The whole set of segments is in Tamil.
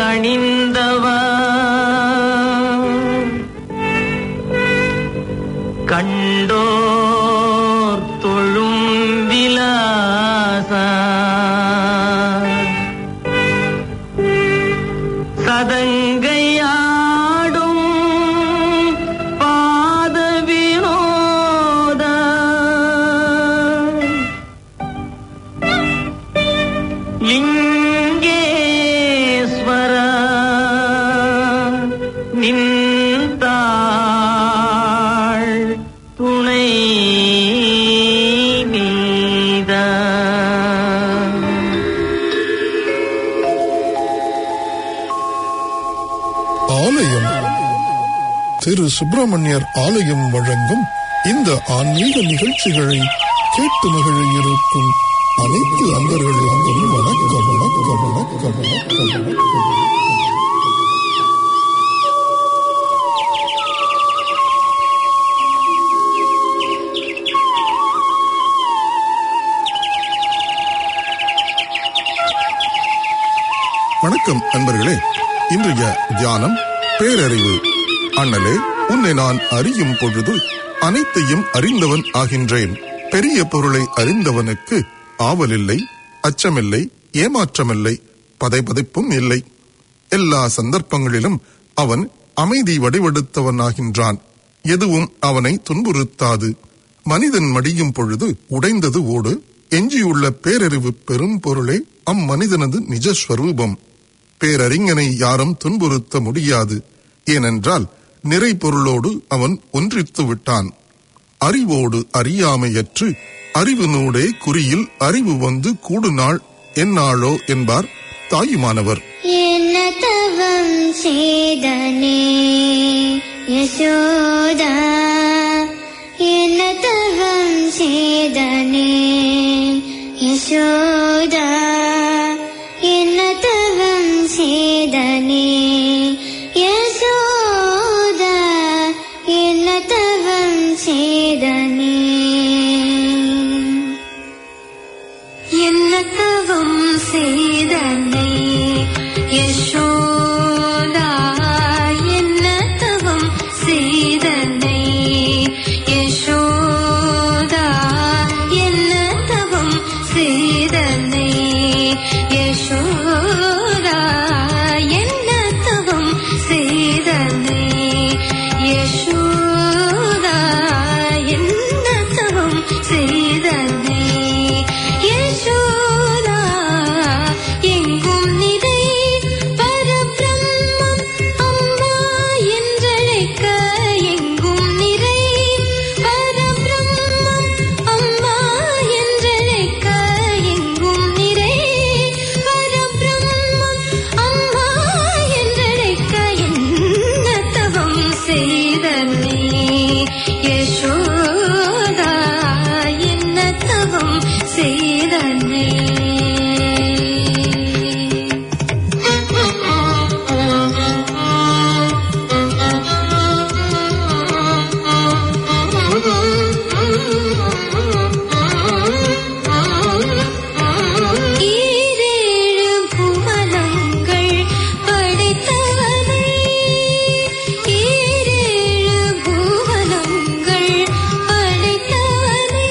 கணிந்தவா கண்டோர் தொழும் விலாசா சதங்கையாடும் பாத வினோத லிங்கேஸ்வர நின்றாள் துணை மீத ஆலயம் திரு சுப்பிரமணியர் ஆலயம் வழங்கும் இந்த ஆன்மீக நிகழ்ச்சிகளை கேட்டு மகிழ இருக்கும் அனைத்து அன்பர்களுக்கும் வணக்கம் வணக்கம் வணக்கம் வணக்கம் வணக்கம் வணக்கம் அன்பர்களே இன்றைய தியானம் பேரறிவு அண்ணலே உன்னை நான் அறியும் பொழுது அனைத்தையும் அறிந்தவன் ஆகின்றேன் பெரிய பொருளை அறிந்தவனுக்கு ஆவலில்லை அச்சமில்லை ஏமாற்றமில்லை பதைபதைப்பும் இல்லை எல்லா சந்தர்ப்பங்களிலும் அவன் அமைதி வடிவெடுத்தவனாகின்றான் எதுவும் அவனை துன்புறுத்தாது மனிதன் மடியும் பொழுது உடைந்தது ஓடு எஞ்சியுள்ள பேரறிவு பெரும் பொருளே அம்மனிதனது நிஜ ஸ்வரூபம் பேரறிஞனை யாரும் துன்புறுத்த முடியாது ஏனென்றால் நிறை பொருளோடு அவன் ஒன்றித்து விட்டான் அறிவோடு அறியாமையற்று அறிவினூடே குறியில் அறிவு வந்து கூடுநாள் எந்நாளோ என்பார் தாயுமானவர் என்ன தவம் செய்தனே யசோதா என்ன தவம் செய்தனே யசோதா என்ன தவம் செய்தனே யசோதா என்ன தவம் செய்தனே என்ன தவம் செய்தனை யசோதா என்ன தவம் செய்தனை யசோதா என்ன தவம் செய்தனை யசோதா என்ன தவம் செய்தனை யசோதா என்ன தவம் செய்தனை யசோதா எங்கும் நிறை பரபிரம்மம் அம்மா என்றழைக்க எங்கும் நிறை பரபிரம்மம் அம்மா என்றழைக்க எங்கும் நிறை பரபிரம்மம் அம்மா என்றழைக்க என்ன தவம் செய்தனே யசோதா என்ன தவம் செய்தனே ஈரேழு புவனங்கள் படைத்தவனே ஈரேழு புவனங்கள் படைத்தவனே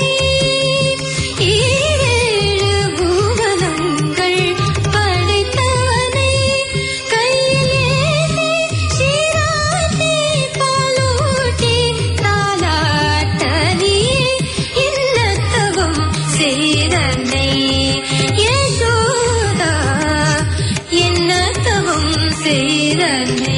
ஈரேழு புவனங்கள் படைத்தவனே கையிலேந்தி சீராட்டி பாலூட்டி தாலாட்டனே இன்னத்தவம் செய்தனை யசோதா என்னத்தவம் செய்தனை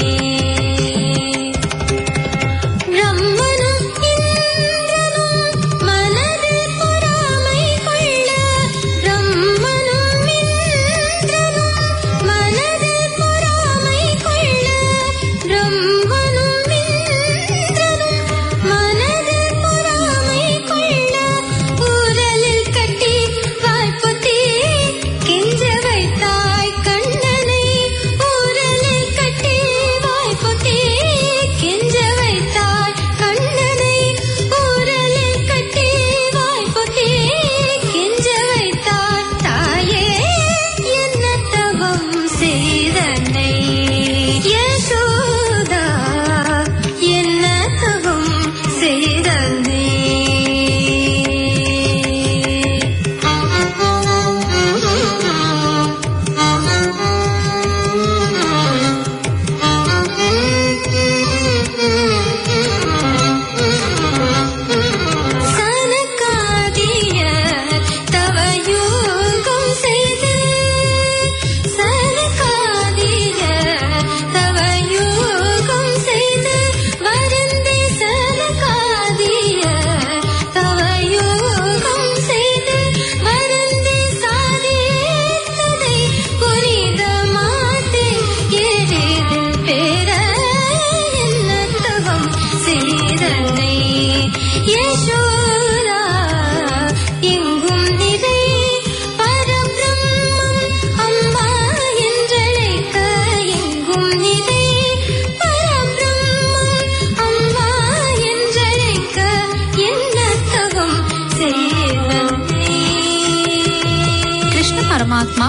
பிரம்மனும் இந்திரனும் மனதில் பொறாமை கொள்ள பிரம்மனும் இந்திரனும் மனதில் பொறாமை கொள்ள பிரம்மனும் இந்திரனும் மனதில் பொறாமை கொள்ள ஊரலில் கட்டி வாய்ப்புத்தி கெஞ்ச வைத்தாய் கண்ணனை ஊரலில் கட்டி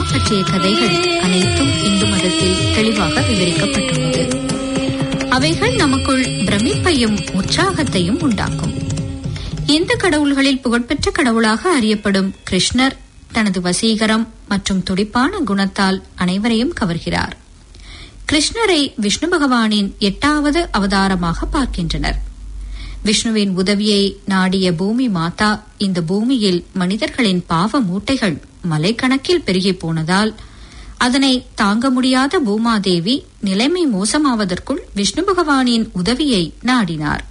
பற்றிய கதைகள் அனைத்தும் இந்து மதத்தில் தெளிவாக விவரிக்கப்பட்டுள்ளது அவைகள் நமக்குள் பிரமிப்பையும் உற்சாகத்தையும் உண்டாக்கும் இந்து கடவுள்களில் புகழ்பெற்ற கடவுளாக அறியப்படும் கிருஷ்ணர் தனது வசீகரம் மற்றும் துடிப்பான குணத்தால் அனைவரையும் கவர்கிறார் கிருஷ்ணரை விஷ்ணு பகவானின் எட்டாவது அவதாரமாக பார்க்கின்றனர் விஷ்ணுவின் உதவியை நாடிய பூமி மாதா இந்த பூமியில் மனிதர்களின் பாவ மூட்டைகள் மலைக்கணக்கில் பெருகிப் போனதால் அதனை தாங்க முடியாத பூமாதேவி நிலைமை மோசமாவதற்குள் விஷ்ணு பகவானின் உதவியை நாடினார்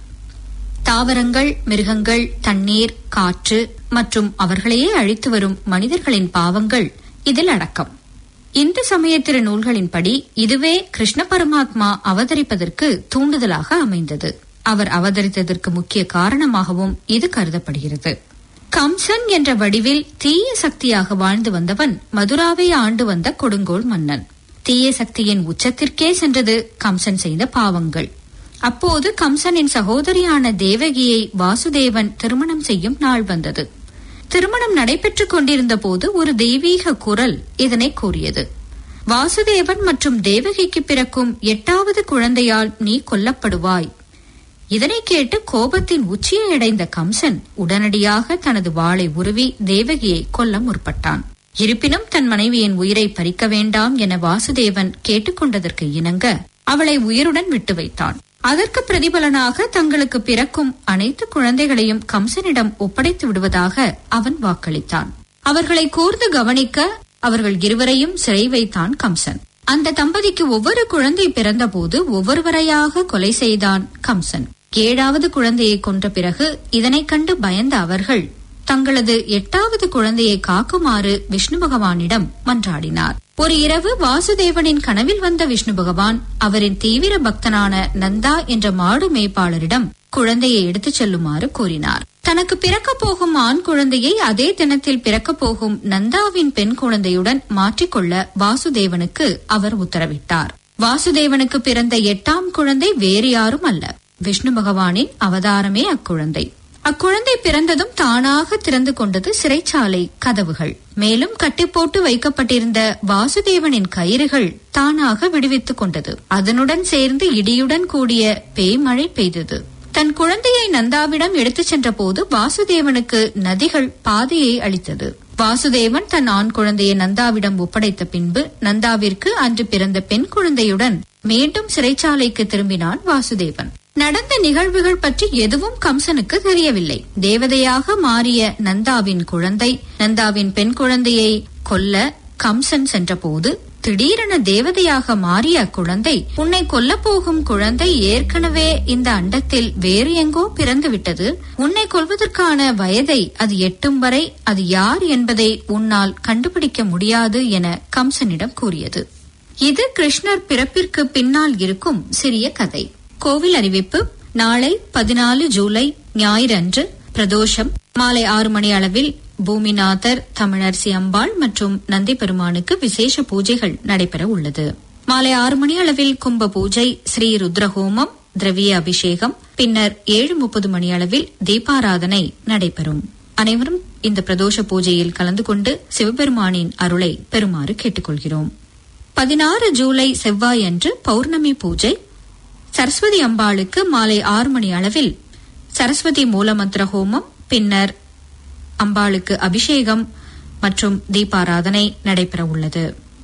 தாவரங்கள் மிருகங்கள் தண்ணீர் காற்று மற்றும் அவர்களையே அழித்து வரும் மனிதர்களின் பாவங்கள் இதில் அடக்கம் இந்து சமய திருநூல்களின்படி இதுவே கிருஷ்ண பரமாத்மா அவதரிப்பதற்கு தூண்டுதலாக அமைந்தது அவர் அவதரித்ததற்கு முக்கிய காரணமாகவும் இது கருதப்படுகிறது கம்சன் என்ற வடிவில் தீய சக்தியாக வாழ்ந்து வந்தவன் மதுராவை ஆண்டு வந்த கொடுங்கோல் மன்னன் தீய சக்தியின் உச்சத்திற்கே சென்றது கம்சன் செய்த பாவங்கள் அப்போது கம்சனின் சகோதரியான தேவகியை வாசுதேவன் திருமணம் செய்யும் நாள் வந்தது திருமணம் நடைபெற்றுக் கொண்டிருந்த போது ஒரு தெய்வீக குரல் இதனை கூறியது வாசுதேவன் மற்றும் தேவகிக்கு பிறக்கும் எட்டாவது குழந்தையால் நீ கொல்லப்படுவாய் இதனை கேட்டு கோபத்தின் உச்சியை அடைந்த கம்சன் உடனடியாக தனது வாளை உருவி தேவகியை கொல்ல முற்பட்டான் இருப்பினும் தன் மனைவியின் உயிரை பறிக்க வேண்டாம் என வாசுதேவன் கேட்டுக்கொண்டதற்கு இணங்க அவளை உயிருடன் விட்டு வைத்தான் அதற்கு பிரதிபலனாக தங்களுக்கு பிறக்கும் அனைத்து குழந்தைகளையும் கம்சனிடம் ஒப்படைத்து விடுவதாக அவன் வாக்களித்தான் அவர்களை கூர்ந்து கவனிக்க அவர்கள் இருவரையும் சிறை வைத்தான் கம்சன் அந்த தம்பதிக்கு ஒவ்வொரு குழந்தை பிறந்தபோது ஒவ்வொருவரையாக கொலை செய்தான் கம்சன் ஏழாவது குழந்தையை கொன்ற பிறகு இதனைக் கண்டு பயந்த அவர்கள் தங்களது எட்டாவது குழந்தையை காக்குமாறு விஷ்ணு பகவானிடம் மன்றாடினார் ஒரு இரவு வாசுதேவனின் கனவில் வந்த விஷ்ணு பகவான் அவரின் தீவிர பக்தனான நந்தா என்ற மாடு மேய்ப்பாளரிடம் குழந்தையை எடுத்துச் செல்லுமாறு கூறினார் தனக்கு பிறக்கப் போகும் ஆண் குழந்தையை அதே தினத்தில் பிறக்கப் போகும் நந்தாவின் பெண் குழந்தையுடன் மாற்றிக்கொள்ள வாசுதேவனுக்கு அவர் உத்தரவிட்டார் வாசுதேவனுக்கு பிறந்த எட்டாம் குழந்தை வேறு யாரும் அல்ல விஷ்ணு பகவானின் அவதாரமே அக்குழந்தை அக்குழந்தை பிறந்ததும் தானாக திறந்து கொண்டது சிறைச்சாலை கதவுகள் மேலும் கட்டிப்போட்டு வைக்கப்பட்டிருந்த வாசுதேவனின் கயிறுகள் தானாக விடுவித்துக் கொண்டது அதனுடன் சேர்ந்து இடியுடன் கூடிய பேய்மழை பெய்தது தன் குழந்தையை நந்தாவிடம் எடுத்துச் சென்றபோது வாசுதேவனுக்கு நதிகள் பாதையை அளித்தது வாசுதேவன் தன் ஆண் குழந்தையை நந்தாவிடம் ஒப்படைத்த பின்பு நந்தாவிற்கு அன்று பிறந்த பெண் குழந்தையுடன் மீண்டும் சிறைச்சாலைக்கு திரும்பினான் வாசுதேவன் நடந்த நிகழ்வுகள் பற்றி எதுவும் கம்சனுக்கு தெரியவில்லை தேவதையாக மாறிய நந்தாவின் குழந்தை நந்தாவின் பெண் குழந்தையை கொல்ல கம்சன் சென்றபோது திடீரென தேவதையாக மாறிய அக்குழந்தை உன்னை கொல்லப் போகும் குழந்தை ஏற்கனவே இந்த அண்டத்தில் வேறு எங்கோ பிறந்து விட்டது உன்னை கொல்வதற்கான வயதை அது எட்டும் வரை அது யார் என்பதை உன்னால் கண்டுபிடிக்க முடியாது என கம்சனிடம் கூறியது இது கிருஷ்ணர் பிறப்பிற்கு பின்னால் இருக்கும் சிறிய கதை கோவில் அறிவிப்பு நாளை பதினாலு ஜூலை ஞாயிறு அன்று பிரதோஷம் மாலை ஆறு மணி அளவில் பூமிநாதர் தமிழரசி அம்பாள் மற்றும் நந்தி பெருமானுக்கு விசேஷ பூஜைகள் நடைபெற உள்ளது மாலை ஆறு மணி அளவில் கும்ப பூஜை ஸ்ரீ ருத்ரஹோமம் திரவிய அபிஷேகம் பின்னர் ஏழு முப்பது மணி அளவில் தீபாராதனை நடைபெறும் அனைவரும் இந்த பிரதோஷ பூஜையில் கலந்து கொண்டு சிவபெருமானின் அருளை பெறுமாறு கேட்டுக்கொள்கிறோம் பதினாறு ஜூலை செவ்வாய் அன்று பௌர்ணமி பூஜை சரஸ்வதி அம்பாளுக்கு மாலை ஆறு மணி அளவில் சரஸ்வதி மூலமந்திர ஹோமம் பின்னர் அம்பாளுக்கு அபிஷேகம் மற்றும் தீபாராதனை நடைபெற உள்ளது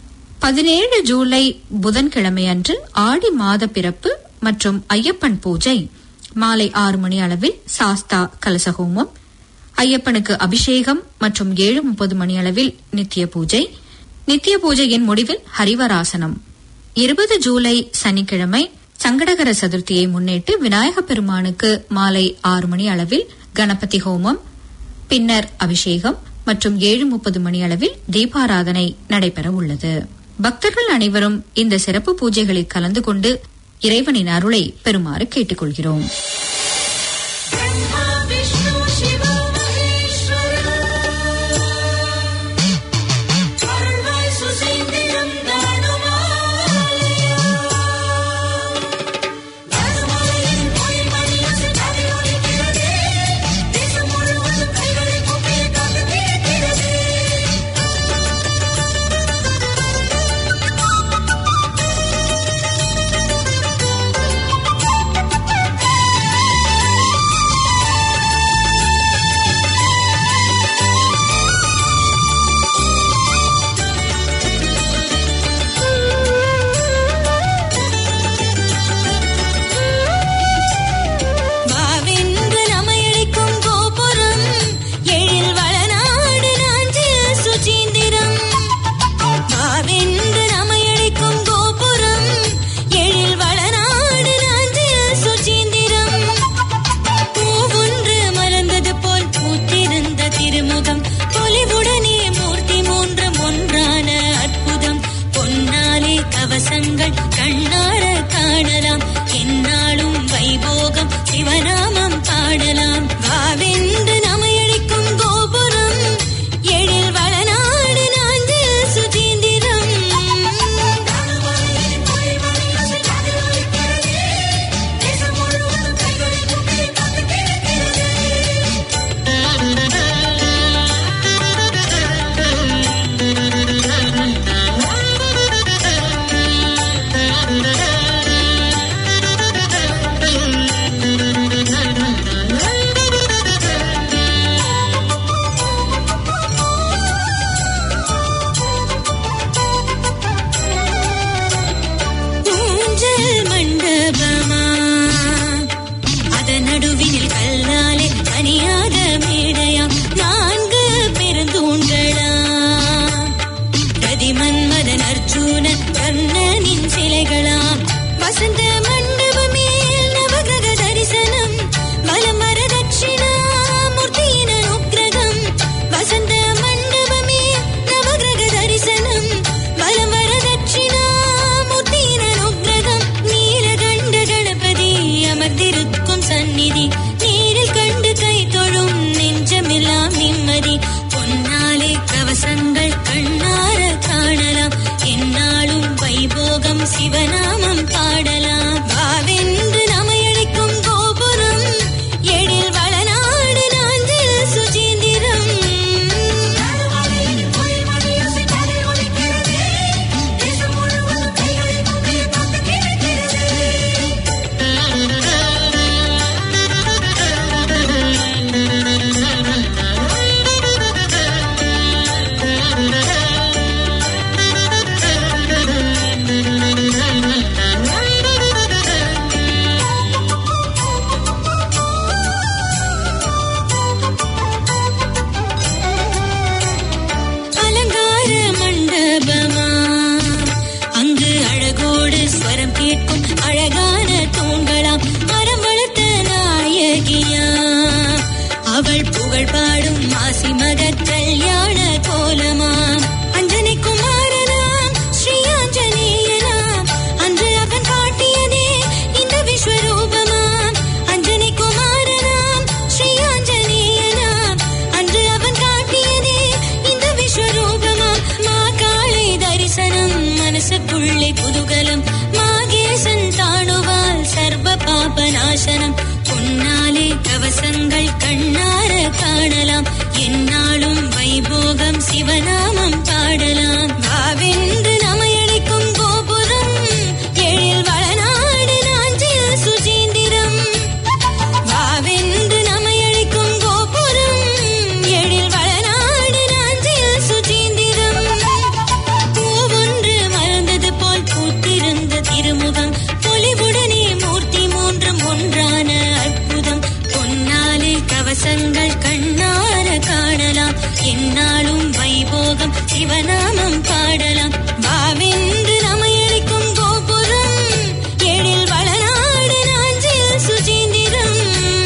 பதினேழு ஜூலை புதன்கிழமை அன்று ஆடி மாத பிறப்பு மற்றும் ஐயப்பன் பூஜை மாலை ஆறு மணி அளவில் சாஸ்தா கலசஹோமம் ஐயப்பனுக்கு அபிஷேகம் மற்றும் ஏழு முப்பது மணி அளவில் நித்திய பூஜை நித்திய பூஜையின் முடிவில் ஹரிவராசனம் இருபது ஜூலை சனிக்கிழமை சங்கடகர சதுர்த்தியை முன்னிட்டு விநாயக பெருமானுக்கு மாலை ஆறு மணி அளவில் கணபதி ஹோமம் பின்னர் அபிஷேகம் மற்றும் ஏழு முப்பது மணி அளவில் தீபாராதனை நடைபெற உள்ளது பக்தர்கள் அனைவரும் இந்த சிறப்பு பூஜைகளில் கலந்து கொண்டு இறைவனின் அருளை பெறுமாறு கேட்டுக்கொள்கிறோம் தேசம் முழுவதும் கைகளை கூப்பிய காத்து சிவனின் சிலைகளாம் வசந்த மண்டபமே நவகிரக தரிசனம் வலம் வர தட்சிணாமூர்த்தியின் அனுக்கிரகம் வசந்த மண்டபமே நவகிரக தரிசனம் வலம் வர தட்சிணாமூர்த்தியின் அனுக்கிரகம் நீலகண்ட கணபதி அமர்ந்திருக்கும் சந்நிதி நேரில் கண்டு கை தொழும் நெஞ்சமெல்லாம் நிம்மதி பொன்னாலே கவசங்கள் கண்ணார காணலாம் என்னாலும் வைபோகம் சிவநாமம் பாடலாம் வாவென்று நமையடிக்கும் கோபுரம் எழில் வளநாடு நாஞ்சில் சுஜீந்திரம் அலங்கார மண்டபமா அங்கு அழகோடு ஸ்வரம் கேட்கும் அழகான தூண்களாம் மரம் வளர்த்த நாயகியா அவள் புகழ் பாடும் மாசி மகத் கல்யாண கோலமாம் அஞ்சனை குமாரனாம் ஸ்ரீ ஆஞ்சநேயனாம் அன்று அவன் காட்டியதே இந்த விஸ்வரூபமாம் அஞ்சனை குமாரனாம் ஸ்ரீ ஆஞ்சநேயனாம் அன்று அவன் காட்டியதே இந்த விஸ்வரூபமாம் மா காளை தரிசனம் மனசுக்குள்ளே குதூகலம் மாகேசன் தாணுவால் சர்வ பாப நாசனம் பொன்னாலே கவசங்கள் கண்ணார காணலாம் என்னாலும் வைபோகம் சிவநாமம் பாடலாம் வாவென்று நமையடிக்கும் கோபுரம் எழில் வளநாடு நாஞ்சில் சுஜீந்திரம் வாவென்று நமையடிக்கும் கோபுரம் எழில் வளநாடு நாஞ்சில் சுஜீந்திரம் பூவொன்று மலர்ந்தது போல் பூத்திருந்த திருமுகம் பொலிவுடனே மூர்த்தி மூன்றும் ஒன்றான அற்புதம் பொன்னாலே கவசங்கள் கண்ணார காணலாம் என்னாலும் வைபோகம் சிவநாமம் பாடலாம் வாவென்று நமையடிக்கும் கோபுரம் எழில் வளநாடு நாஞ்சில் சுஜீந்திரம்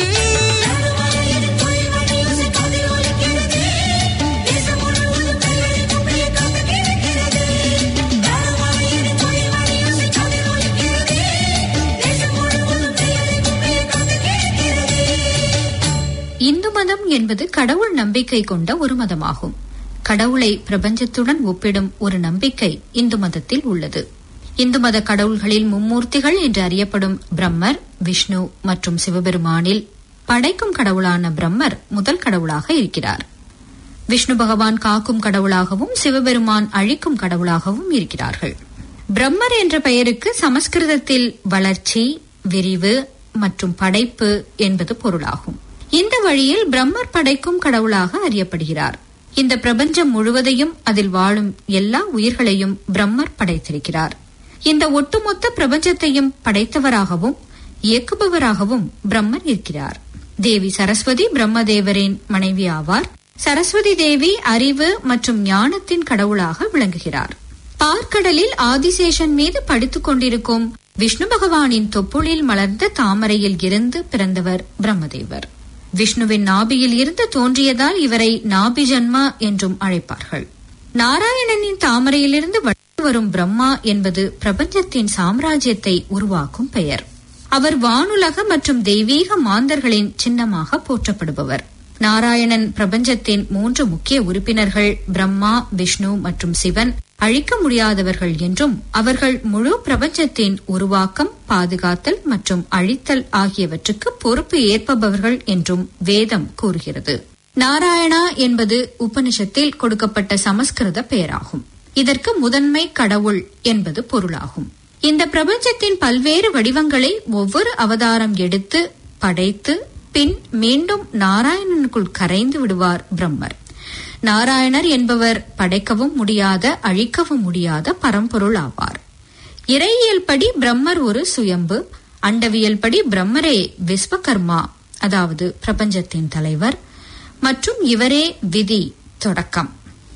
இந்து மதம் என்பது கடவுள் நம்பிக்கை கொண்ட ஒரு மதமாகும் கடவுளை பிரபஞ்சத்துடன் ஒப்பிடும் ஒரு நம்பிக்கை இந்து மதத்தில் உள்ளது இந்து மத கடவுள்களில் மும்மூர்த்திகள் என்று அறியப்படும் பிரம்மர் விஷ்ணு மற்றும் சிவபெருமானில் படைக்கும் கடவுளான பிரம்மர் முதல் கடவுளாக இருக்கிறார் விஷ்ணு பகவான் காக்கும் கடவுளாகவும் சிவபெருமான் அழிக்கும் கடவுளாகவும் இருக்கிறார்கள் பிரம்மர் என்ற பெயருக்கு சமஸ்கிருதத்தில் வளர்ச்சி விரிவு மற்றும் படைப்பு என்பது பொருளாகும் இந்த வழியில் பிரம்மர் படைக்கும் கடவுளாக அறியப்படுகிறார் இந்த பிரபஞ்சம் முழுவதையும் அதில் வாழும் எல்லா உயிர்களையும் பிரம்மர் படைத்திருக்கிறார் இந்த ஒட்டுமொத்த பிரபஞ்சத்தையும் படைத்தவராகவும் இயக்குபவராகவும் பிரம்மர் இருக்கிறார் தேவி சரஸ்வதி பிரம்மதேவரின் மனைவி ஆவார் சரஸ்வதி தேவி அறிவு மற்றும் ஞானத்தின் கடவுளாக விளங்குகிறார் பார்க்கடலில் ஆதிசேஷன் மீது படித்துக் கொண்டிருக்கும் விஷ்ணு பகவானின் தொப்புளில் மலர்ந்த தாமரையில் இருந்து பிறந்தவர் பிரம்மதேவர் விஷ்ணுவின் நாபியில் இருந்து தோன்றியதால் இவரை நாபி ஜன்மா என்றும் அழைப்பார்கள் நாராயணனின் தாமரையிலிருந்து வளர்ந்து வரும் பிரம்மா என்பது பிரபஞ்சத்தின் சாம்ராஜ்யத்தை உருவாக்கும் பெயர் அவர் வானுலக மற்றும் தெய்வீக மாந்தர்களின் சின்னமாக போற்றப்படுபவர் நாராயணன் பிரபஞ்சத்தின் மூன்று முக்கிய உறுப்பினர்கள் பிரம்மா விஷ்ணு மற்றும் சிவன் அழிக்க முடியாதவர்கள் என்றும் அவர்கள் முழு பிரபஞ்சத்தின் உருவாக்கம் பாதுகாத்தல் மற்றும் அழித்தல் ஆகியவற்றுக்கு பொறுப்பு ஏற்பவர்கள் என்றும் வேதம் கூறுகிறது நாராயணா என்பது உபனிஷத்தில் கொடுக்கப்பட்ட சமஸ்கிருத பெயராகும் இதற்கு முதன்மை கடவுள் என்பது பொருளாகும் இந்த பிரபஞ்சத்தின் பல்வேறு வடிவங்களை ஒவ்வொரு அவதாரம் எடுத்து படைத்து பின் மீண்டும் நாராயணனுக்குள் கரைந்து விடுவார் பிரம்மர் நாராயணர் என்பவர் படைக்கவும் முடியாத அழிக்கவும் முடியாத பரம்பொருள் ஆவார் இறையியல் படி பிரம்மர் ஒரு சுயம்பு அண்டவியல் படி பிரம்மரே விஸ்வகர்மா அதாவது பிரபஞ்சத்தின் தலைவர் மற்றும் இவரே விதி தொடக்கம்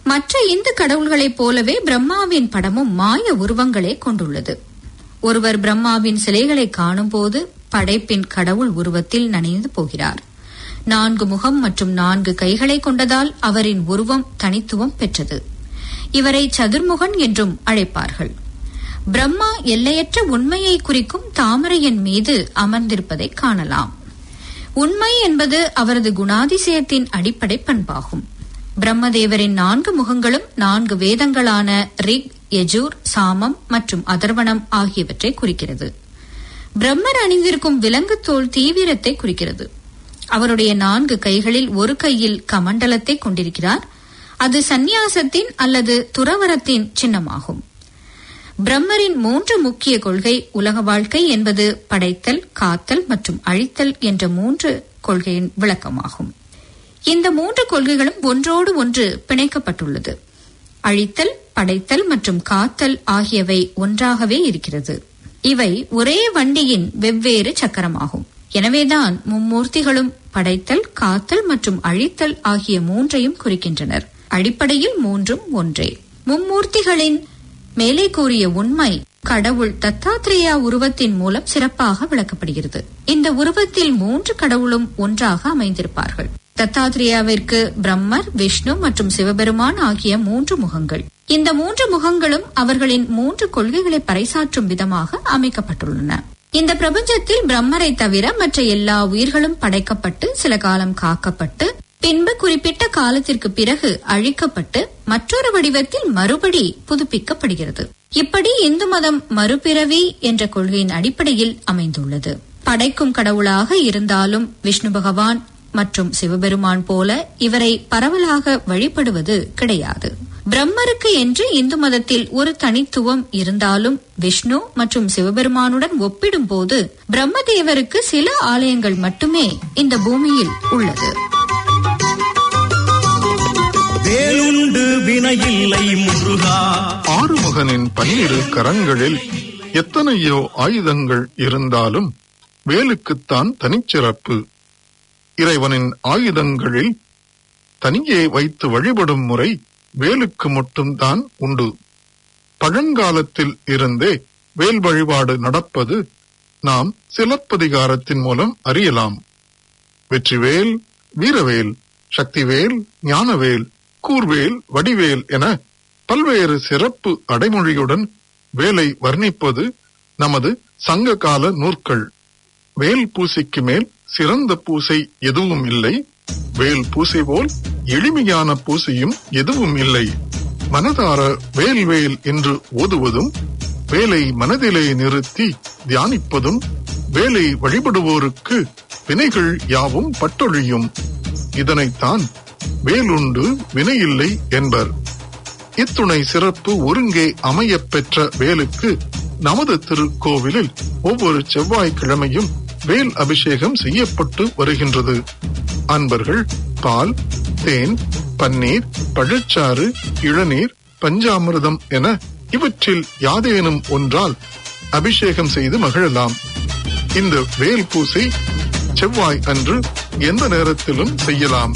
மற்ற இந்து கடவுள்களைப் போலவே பிரம்மாவின் படமும் மாய உருவங்களே கொண்டுள்ளது ஒருவர் பிரம்மாவின் சிலைகளை காணும்போது படைப்பின் கடவுள் உருவத்தில் நனைந்து போகிறார் நான்கு முகம் மற்றும் நான்கு கைகளை கொண்டதால் அவரின் உருவம் தனித்துவம் பெற்றது இவரை சதுர்முகன் என்றும் அழைப்பார்கள் பிரம்மா எல்லையற்ற உண்மையை குறிக்கும் தாமரையின் மீது அமர்ந்திருப்பதை காணலாம் உண்மை என்பது அவரது குணாதிசயத்தின் அடிப்படை பண்பாகும் பிரம்மதேவரின் நான்கு முகங்களும் நான்கு வேதங்களான ரிக் யஜூர் சாமம் மற்றும் அதர்வனம் ஆகியவற்றை குறிக்கிறது பிரம்மர் அணிந்திருக்கும் விலங்கு தோல் தீவிரத்தை குறிக்கிறது அவருடைய நான்கு கைகளில் ஒரு கையில் கமண்டலத்தை கொண்டிருக்கிறார் அது சந்நியாசத்தின் அல்லது துறவரத்தின் சின்னமாகும் பிரம்மரின் மூன்று முக்கிய கொள்கை உலக வாழ்க்கை என்பது படைத்தல் காத்தல் மற்றும் அழித்தல் என்ற மூன்று கொள்கையின் விளக்கமாகும் இந்த மூன்று கொள்கைகளும் ஒன்றோடு ஒன்று பிணைக்கப்பட்டுள்ளது அழித்தல் படைத்தல் மற்றும் காத்தல் ஆகியவை ஒன்றாகவே இருக்கிறது இவை ஒரே வண்டியின் வெவ்வேறு சக்கரமாகும் எனவேதான் மும்மூர்த்திகளும் படைத்தல் காத்தல் மற்றும் அழித்தல் ஆகிய மூன்றையும் குறிக்கின்றனர் அடிப்படையில் மூன்றும் ஒன்றே மும்மூர்த்திகளின் மேலே கூறிய உண்மை கடவுள் தத்தாத்ரேயா உருவத்தின் மூலம் சிறப்பாக விளக்கப்படுகிறது இந்த உருவத்தில் மூன்று கடவுளும் ஒன்றாக அமைந்திருப்பார்கள் தத்தாத்ரேயாவிற்கு பிரம்மர் விஷ்ணு மற்றும் சிவபெருமான் ஆகிய மூன்று முகங்கள் இந்த மூன்று முகங்களும் அவர்களின் மூன்று கொள்கைகளை பறைசாற்றும் விதமாக அமைக்கப்பட்டுள்ளன இந்த பிரபஞ்சத்தில் பிரம்மரை தவிர மற்ற எல்லா உயிர்களும் படைக்கப்பட்டு சில காலம் காக்கப்பட்டு பின்பு குறிப்பிட்ட காலத்திற்கு பிறகு அழிக்கப்பட்டு மற்றொரு வடிவத்தில் மறுபடி புதுப்பிக்கப்படுகிறது இப்படி இந்து மதம் மறுபிறவி என்ற கொள்கையின் அடிப்படையில் அமைந்துள்ளது படைக்கும் கடவுளாக இருந்தாலும் விஷ்ணு பகவான் மற்றும் சிவபெருமான் போல இவரை பரவலாக வழிபடுவது கிடையாது பிரம்மருக்கு என்று இந்து மதத்தில் ஒரு தனித்துவம் இருந்தாலும் விஷ்ணு மற்றும் சிவபெருமானுடன் ஒப்பிடும்போது பிரம்மதேவருக்கு சில ஆலயங்கள் மட்டுமே இந்த பூமியில் உள்ளது வேலுண்டு வினையில்லை முருகா ஆறுமுகனின் பன்னிரு கரங்களில் எத்தனையோ ஆயுதங்கள் இருந்தாலும் வேலுக்குத்தான் தனிச்சிறப்பு இறைவனின் ஆயுதங்களில் தனியே வைத்து வழிபடும் முறை வேலுக்கு மட்டும்தான் உண்டு பழங்காலத்தில் இருந்தே வேல் வழிபாடு நடப்பது நாம் சிலப்பதிகாரத்தின் மூலம் அறியலாம் வெற்றிவேல் வீரவேல் சக்திவேல் ஞானவேல் கூர்வேல் வடிவேல் என பல்வேறு சிறப்பு அடைமொழியுடன் வேலை வர்ணிப்பது நமது சங்க கால நூற்கள் வேல் பூசைக்கு மேல் சிறந்த பூசை எதுவும் இல்லை வேல் பூசை போல் எளிமையான பூசையும் எதுவும் இல்லை மனதார வேல் வேல் என்று ஓதுவதும் வேலை மனதிலே நிறுத்தி தியானிப்பதும் வேலை வழிபடுவோருக்கு வினைகள் யாவும் பட்டொழியும் இதனைத்தான் வேலுண்டு வினையில்லை என்பர் இத்துணை சிறப்பு ஒருங்கே அமையப் பெற்ற வேலுக்கு நமது திருக்கோவிலில் ஒவ்வொரு செவ்வாய்க்கிழமையும் வேல் அபிஷேகம் செய்யப்பட்டு வருகின்றது அன்பர்கள் பால் தேன் பன்னீர் பழச்சாறு இளநீர் பஞ்சாமிர்தம் என இவற்றில் யாதேனும் ஒன்றால் அபிஷேகம் செய்து மகிழலாம் இந்த வேல் பூசை செவ்வாய் அன்று எந்த நேரத்திலும் செய்யலாம்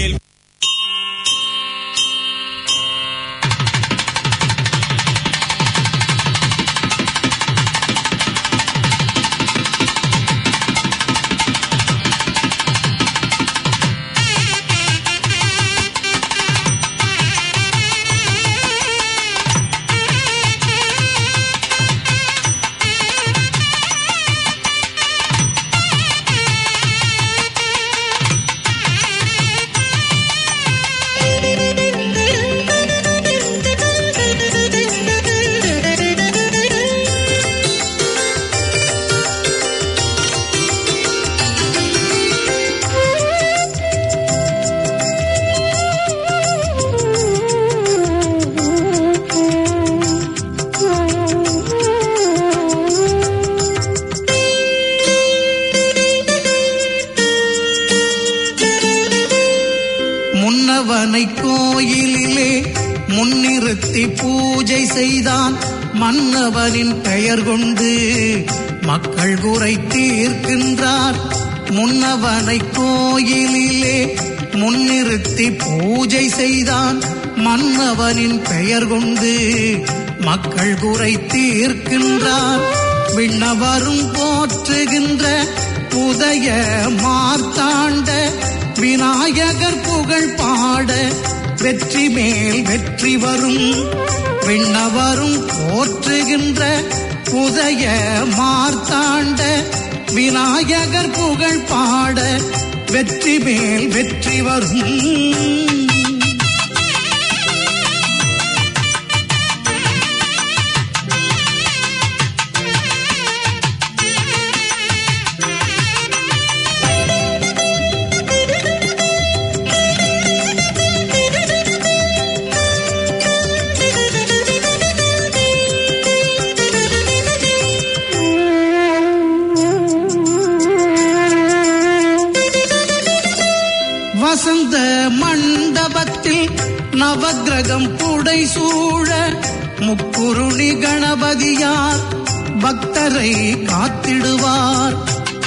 முன்னவனை கோயிலிலே முன்னிறுத்தி பூஜை செய்தான் மன்னவனின் பெயர் கொண்டு மக்கள் குறை தீர்க்கின்றார் முன்னவனை கோயிலிலே முன்னிறுத்தி பூஜை செய்தான் மன்னவனின் பெயர் கொண்டு மக்கள் குறை தீர்க்கின்றார் விண்ணவரும் போற்றுகின்ற உதய மார்த்தாண்ட விநாயகர் புகழ் பாட வெற்றி மேல் வெற்றி வரும் விண்ணவரும் போற்றுகின்ற உதய மார்த்தாண்ட விநாயகர் புகழ் பாட வெற்றி மேல் வெற்றி வரும் வசந்த மண்டபத்தில் நவக்கிரகம் புடை சூழ முக்குருணி கணபதியார் பக்தரை காத்திடுவார்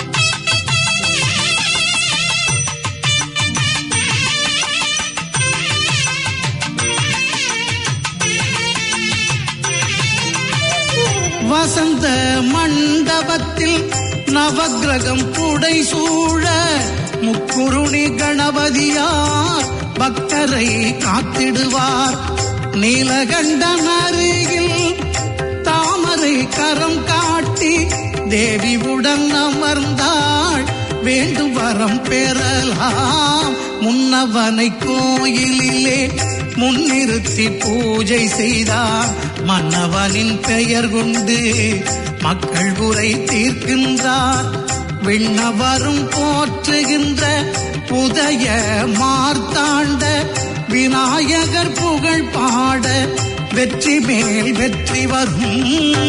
வசந்த மண்டபத்தில் நவக்கிரகம் புடை சூழ முக்குருணி கணபதியார் பக்தரை காத்திடுவார் நீலகண்டன் அருகில் தாமரை கரம் காட்டி தேவியுடன் அமர்ந்தாள் வேண்டும் வரம் பெறலாம் முன்னவனை கோயிலிலே முன்னிறுத்தி பூஜை செய்தார் மன்னவனின் பெயர் கொண்டு மக்கள் குறை தீர்க்கின்றார் விண்ணவரும் போற்றுகின்ற உதய மார்த்தாண்ட விநாயகர் புகழ் பாட வெற்றி மேல் வெற்றி வரும்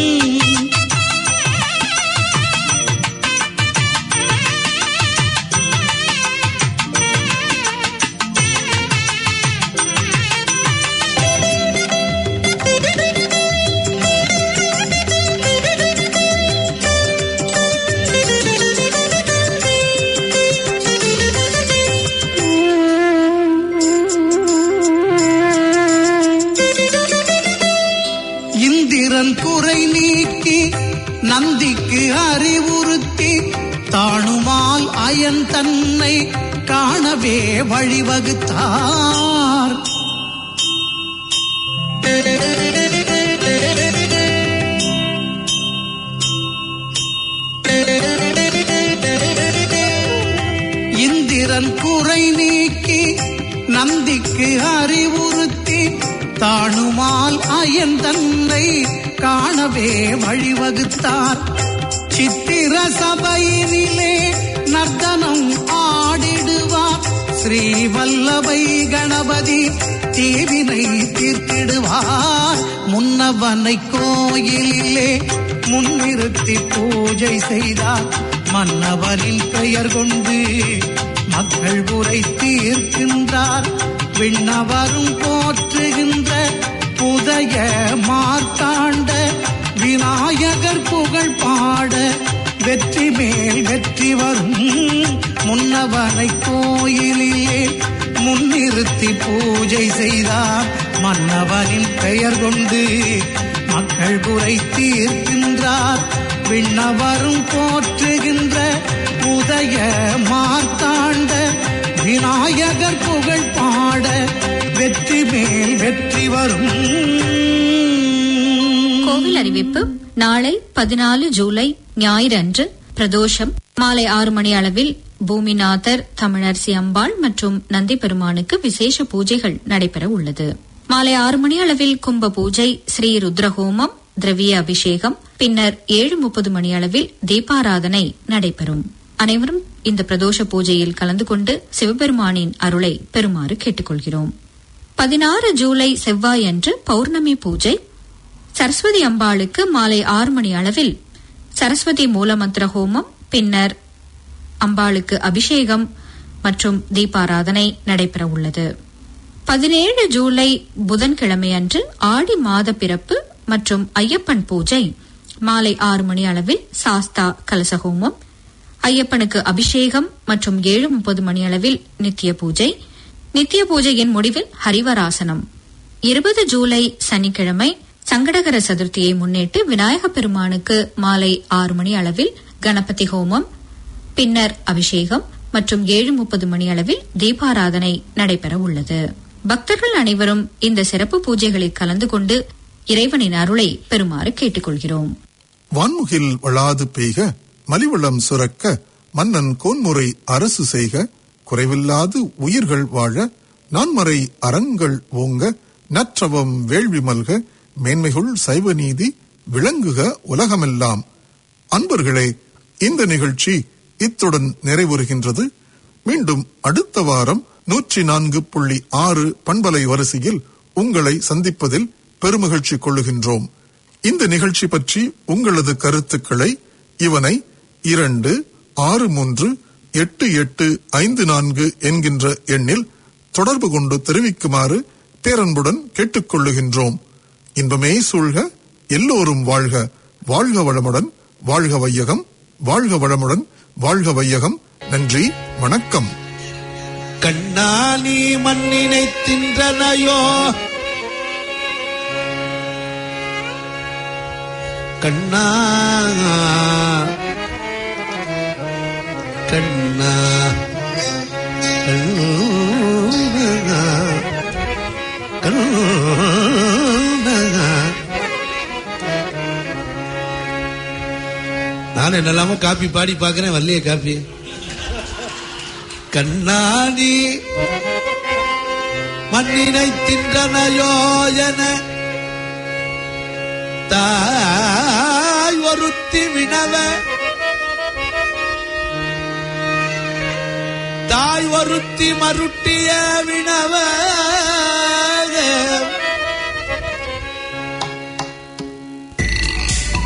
இந்திரன் குறை நீக்கி நந்திக்கு அறிவுறுத்தி தாணுமால் அயன் தன்னை காணவே வழிவகுத்தார் இந்திரன் குறை நீக்கி நந்திக்கு அறிவுறுத்தி தாணுமால் அயன் தன்னை காணவே வழிவகுத்தார் சித்திர சபையினிலே நர்த்தனம் ஆடிடுவார் ஸ்ரீ வல்லபை கணபதி தீவினை தீர்த்திடுவார் முன்னவனை கோயிலிலே முன்னிறுத்தி பூஜை செய்தார் மன்னவரின் பெயர் கொண்டு மக்கள் உரை தீர்க்கின்றார் விண்ணவரும் போற்றுகின்ற புதைய மார்த்தாண்ட விநாயகர் புகழ் பாட வெற்றி மேல் வெற்றி வரும் முன்னவனை கோயிலிலே முன்னிறுத்தி பூஜை செய்தார் மன்னவனின் பெயர் கொண்டு மக்கள் குறை தீர்க்கின்றார் விண்ணவரும் போற்றுகின்ற உதய மார்த்தாண்ட விநாயகர் புகழ் பாட வெற்றி மேல் வெற்றி வரும் கோவில் அறிவிப்பு நாளை பதினாலு ஜூலை ஞாயிறன்று பிரதோஷம் மாலை ஆறு மணி அளவில் பூமிநாதர் தமிழரசி அம்பாள் மற்றும் நந்தி பெருமானுக்கு விசேஷ பூஜைகள் நடைபெற உள்ளது மாலை ஆறு மணி அளவில் கும்ப பூஜை ஸ்ரீ ருத்ரஹோமம் திரவிய அபிஷேகம் பின்னர் ஏழு முப்பது மணி அளவில் தீபாராதனை நடைபெறும் அனைவரும் இந்த பிரதோஷ பூஜையில் கலந்து கொண்டு சிவபெருமானின் அருளை பெறுமாறு கேட்டுக்கொள்கிறோம் பதினாறு ஜூலை செவ்வாய் அன்று பௌர்ணமி பூஜை சரஸ்வதி அம்பாளுக்கு மாலை ஆறு மணி அளவில் சரஸ்வதி மூலமந்திர ஹோமம் பின்னர் அம்பாளுக்கு அபிஷேகம் மற்றும் தீபாராதனை நடைபெற உள்ளது பதினேழு ஜூலை புதன்கிழமை அன்று ஆடி மாத பிறப்பு மற்றும் ஐயப்பன் பூஜை மாலை ஆறு மணி அளவில் சாஸ்தா கலச ஹோமம் ஐயப்பனுக்கு அபிஷேகம் மற்றும் ஏழு முப்பது மணி அளவில் நித்திய பூஜை நித்திய பூஜையின் முடிவில் ஹரிவராசனம் இருபது ஜூலை சனிக்கிழமை சங்கடகர சதுர்த்தியை முன்னிட்டு விநாயக பெருமானுக்கு மாலை ஆறு மணி அளவில் கணபதி ஹோமம் பின்னர் அபிஷேகம் மற்றும் ஏழு முப்பது மணி அளவில் தீபாராதனை நடைபெற உள்ளது பக்தர்கள் அனைவரும் இந்த சிறப்பு பூஜைகளில் கலந்து கொண்டு இறைவனின் அருளை பெறுமாறு கேட்டுக்கொள்கிறோம் வான்முகில் வளாது பெய்க மலிவளம் சுரக்க மன்னன் கோன்முறை அரசு செய்க குறைவில்லாது உயிர்கள் வாழ நான்மறை அறங்கள் ஓங்க நற்றவம் வேள்வி மல்க மேன்மைகுள் சைவ நீதி விளங்குக உலகமெல்லாம் அன்பர்களே இந்த நிகழ்ச்சி இத்துடன் நிறைவுறுகின்றது மீண்டும் அடுத்த வாரம் நூற்றி நான்கு புள்ளி ஆறு பண்பலை வரிசையில் உங்களை சந்திப்பதில் பெருமகிழ்ச்சி கொள்ளுகின்றோம் இந்த நிகழ்ச்சி பற்றி உங்களது கருத்துக்களை இவனை இரண்டு ஆறு மூன்று எட்டு எட்டு ஐந்து நான்கு என்கின்ற எண்ணில் தொடர்பு கொண்டு தெரிவிக்குமாறு பேரன்புடன் கேட்டுக்கொள்ளுகின்றோம் இன்பமே சூழ்க எல்லோரும் வாழ்க வாழ்க வளமுடன் வாழ்க வையகம் வாழ்க வளமுடன் வாழ்க வையகம் நன்றி வணக்கம் கண்ணானி மண்ணினை தின்றனையோ கண்ணா கண்ணா கண்ணா கண்ணா நான் என்னெல்லாமோ காப்பி பாடி பார்க்கிறேன் வரலையே காப்பி கண்ணாடி மண்ணினை தின்றனையோ என தாய் ஒருத்தி வினவ தாய் ஒருத்தி மருட்டிய வினவ